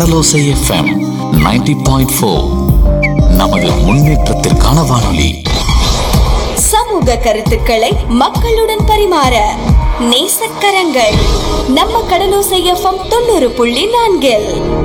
கடலோசை FM 90.4 point four நமது முன்னேற்றத்திற்கான வானொலி சமூக கருத்துக்களை மக்களுடன் பரிமாற நேசக்கரங்கள் நம்ம கடலோசை எஃப்எம் தொண்ணூறு புள்ளி நான்கில்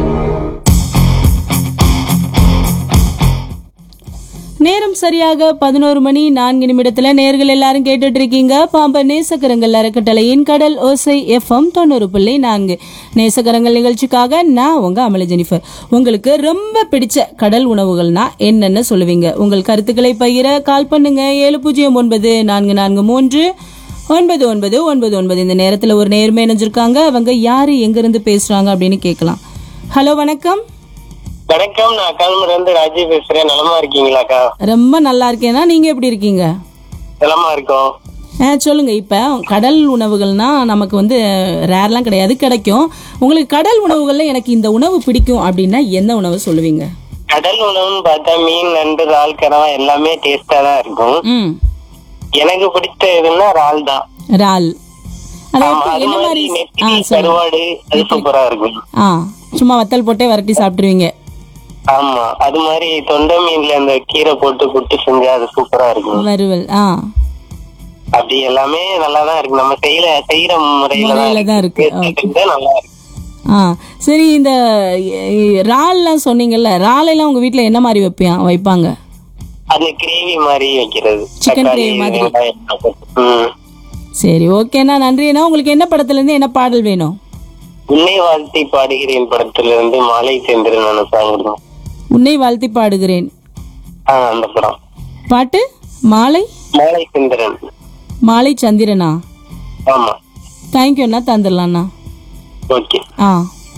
நேரம் சரியாக பதினோரு மணி நான்கு நிமிடத்துல நேர்கள் எல்லாரும் கேட்டுட்டு இருக்கீங்க பாம்பன் நேசக்கரங்கள் அறக்கட்டளையின் கடல் ஓசை எஃப்எம் தொண்ணூறு புள்ளி நான்கு நேசக்கரங்கள் நிகழ்ச்சிக்காக நான் உங்க அமல ஜெனிஃபர் உங்களுக்கு ரொம்ப பிடிச்ச கடல் உணவுகள்னா என்னென்ன சொல்லுவீங்க உங்கள் கருத்துக்களை பகிர கால் பண்ணுங்க ஏழு பூஜ்ஜியம் ஒன்பது நான்கு நான்கு மூன்று ஒன்பது ஒன்பது ஒன்பது ஒன்பது இந்த நேரத்துல ஒரு நேர்மை இணைஞ்சிருக்காங்க அவங்க யாரு எங்க இருந்து பேசுறாங்க அப்படின்னு கேட்கலாம் ஹலோ வணக்கம் வணக்கம் நான் கல்முல இருந்து ராஜி பேசுறேன் நலமா இருக்கீங்களாக்கா ரொம்ப நல்லா இருக்கேன்னா நீங்க எப்படி இருக்கீங்க நலமா இருக்கோம் ஆ சொல்லுங்க இப்ப கடல் உணவுகள்னா நமக்கு வந்து ரேர்லாம் கிடையாது கிடைக்கும் உங்களுக்கு கடல் உணவுகள்ல எனக்கு இந்த உணவு பிடிக்கும் அப்படின்னா என்ன உணவு சொல்லுவீங்க கடல் உணவுன்னு பார்த்தா மீன் நண்டு இறால் கனவா எல்லாமே டேஸ்டா தான் இருக்கும் ம் எனக்கு பிடிச்ச இதுன்னா இறால் தான் இறால் அது ஆமா, எப்படி- அது என்ன மாதிரி மாதிரி ஆ நெத்திலி சொல்லுங்க கருவாடு அது சூப்பரா இருக்கும் ஆ சும்மா வத்தல் போட்டே வரட்டி சாப்பிட்டுருவீங்க ஆமா அது மாதிரி தொண்டை மீன்ல அந்த கீரை போட்டு புட்டு செஞ்சா அது சூப்பரா இருக்கும் வறுவல் ஆ அப்படி எல்லாமே நல்லா தான் இருக்கு நம்ம செய்யற செய்யற முறையில முறையில தான் இருக்கு. Taste செஞ்சா நல்லா இருக்கு ஆ சரி இந்த எ- இறால்லாம் சொன்னீங்கல்ல இறாலெல்லாம் உங்க வீட்ல என்ன மாதிரி வைப்பியா வைப்பாங்க அது கிரேவி மாதிரி வைக்கிறது Chicken தக்காளி, gravy மாதிரி. வெங்காயம், ம். சரி ஓகேண்ணா நன்றிண்ணா உங்களுக்கு என்ன படத்துல இருந்து என்ன பாடல் வேணும் உன்னை வாழ்த்தி பாடுகிறேன் படத்துல இருந்து மாலை செந்திரன் நினைப்பாங்க உன்னை வாழ்த்தி பாடுகிறேன் ஆஹ் அந்த படம் பாட்டு மாலை மாலை செந்திரன் மாலை சந்திரனா ஆமா தேங்க்யூண்ணா தந்துடலாண்ணா ஓகே ஆ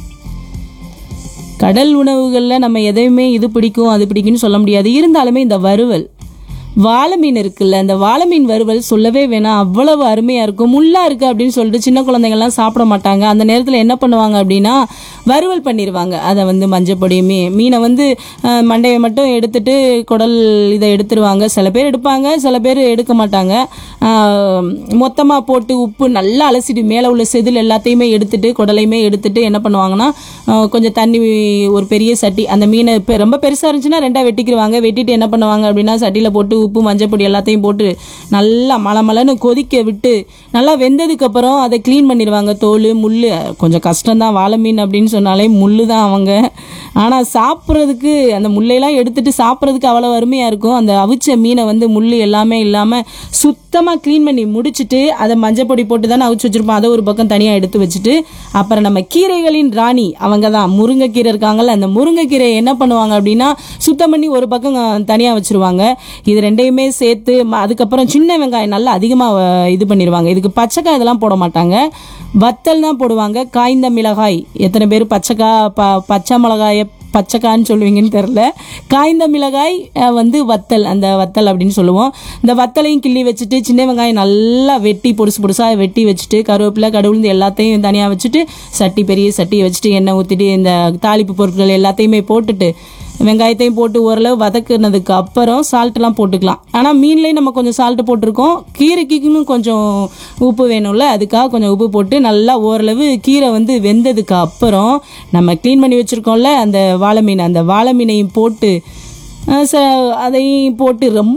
கடல் உணவுகளில் நம்ம எதையுமே இது பிடிக்கும் அது பிடிக்கும்னு சொல்ல முடியாது இருந்தாலுமே இந்த வறுவல் வாழை மீன் இருக்குல்ல அந்த வாழை மீன் வறுவல் சொல்லவே வேணாம் அவ்வளவு அருமையா இருக்கும் முள்ளா இருக்கு அப்படின்னு சொல்லிட்டு சின்ன குழந்தைங்கள்லாம் சாப்பிட மாட்டாங்க அந்த நேரத்தில் என்ன பண்ணுவாங்க அப்படின்னா வறுவல் பண்ணிடுவாங்க அதை வந்து மஞ்சப்பொடி மீ மீனை வந்து அஹ், மண்டையை மட்டும் எடுத்துட்டு குடல் இதை எடுத்துருவாங்க சில பேர் எடுப்பாங்க சில பேர் எடுக்க மாட்டாங்க மொத்தமாக போட்டு உப்பு நல்லா அலசிட்டு மேலே உள்ள செதில் எல்லாத்தையுமே எடுத்துட்டு குடலையுமே எடுத்துட்டு என்ன பண்ணுவாங்கன்னா அஹ், கொஞ்சம் தண்ணி ஒரு பெரிய சட்டி அந்த மீனை பெ- ரொம்ப பெருசாக இருந்துச்சுன்னா ரெண்டாக வெட்டிக்கிடுவாங்க வெட்டிட்டு என்ன பண்ணுவாங்க அப்படின்னா சட்டியில் போட்டு உப்பு மஞ்சப்பொடி எல்லாத்தையும் போட்டு நல்லா மலை மலைன்னு கொதிக்க விட்டு நல்லா வெந்ததுக்கு அப்புறம் அதை க்ளீன் பண்ணிடுவாங்க தோல் முள் கொஞ்சம் கஷ்டம்தான் வாழை மீன் அப்படின்னு சொன்னாலே முள்ளு தான் அவங்க ஆனால் சாப்பிட்றதுக்கு அந்த முள்ளையெல்லாம் எடுத்துட்டு சாப்பிட்றதுக்கு அவ்வளோ அருமையாக இருக்கும் அந்த அவிச்ச மீனை வந்து முள் எல்லாமே இல்லாமல் சுத்தமாக க்ளீன் பண்ணி முடிச்சுட்டு அதை மஞ்சப்பொடி போட்டு தானே அவிச்சு வச்சிருப்போம் அதை ஒரு பக்கம் தனியாக எடுத்து வச்சுட்டு அப்புறம் நம்ம கீரைகளின் ராணி அவங்க தான் முருங்கைக்கீரை இருக்காங்கல்ல அந்த முருங்கைக்கீரை என்ன பண்ணுவாங்க அப்படின்னா சுத்தம் பண்ணி ஒரு பக்கம் தனியாக வச்சிருவாங்க இது ரெண்டையுமே சேர்த்து ம- அதுக்கப்புறம் சின்ன வெங்காயம் நல்லா அதிகமாக இது பண்ணிடுவாங்க இதுக்கு பச்சைக்காய் இதெல்லாம் போட மாட்டாங்க வத்தல் தான் போடுவாங்க காய்ந்த மிளகாய் எத்தனை பேர் பச்சைக்காய் ப பச்சை மிளகாயை பச்சைக்கான்னு சொல்லுவீங்கன்னு தெரில காய்ந்த மிளகாய் அஹ், வந்து வத்தல் அந்த வத்தல் அப்படின்னு சொல்லுவோம் இந்த வத்தலையும் கிள்ளி வச்சுட்டு சின்ன வெங்காயம் நல்லா வெட்டி பொடுசு பொடுசாக வெட்டி வச்சுட்டு கருவேப்பிலை கடுவுந்து எல்லாத்தையும் தனியாக வச்சுட்டு சட்டி பெரிய சட்டியை வச்சுட்டு எண்ணெய் ஊற்றிட்டு இந்த தாளிப்பு பொருட்கள் எல்லாத்தையுமே போட்டுட்டு வெங்காயத்தையும் போட்டு ஓரளவு வதக்குனதுக்கு அப்புறம் சால்ட்லாம் போட்டுக்கலாம் ஆனால் மீன்லேயும் நம்ம கொஞ்சம் சால்ட் போட்டிருக்கோம் கீரைக்கு இன்னும் கொஞ்சம் உப்பு வேணும்ல அதுக்காக கொஞ்சம் உப்பு போட்டு நல்லா ஓரளவு கீரை வந்து வெந்ததுக்கு அப்புறம் நம்ம க்ளீன் பண்ணி வச்சுருக்கோம்ல அந்த வாழை மீன் அந்த வாழை மீனையும் போட்டு அஹ், ச- அதையும் போட்டு ரொம்ப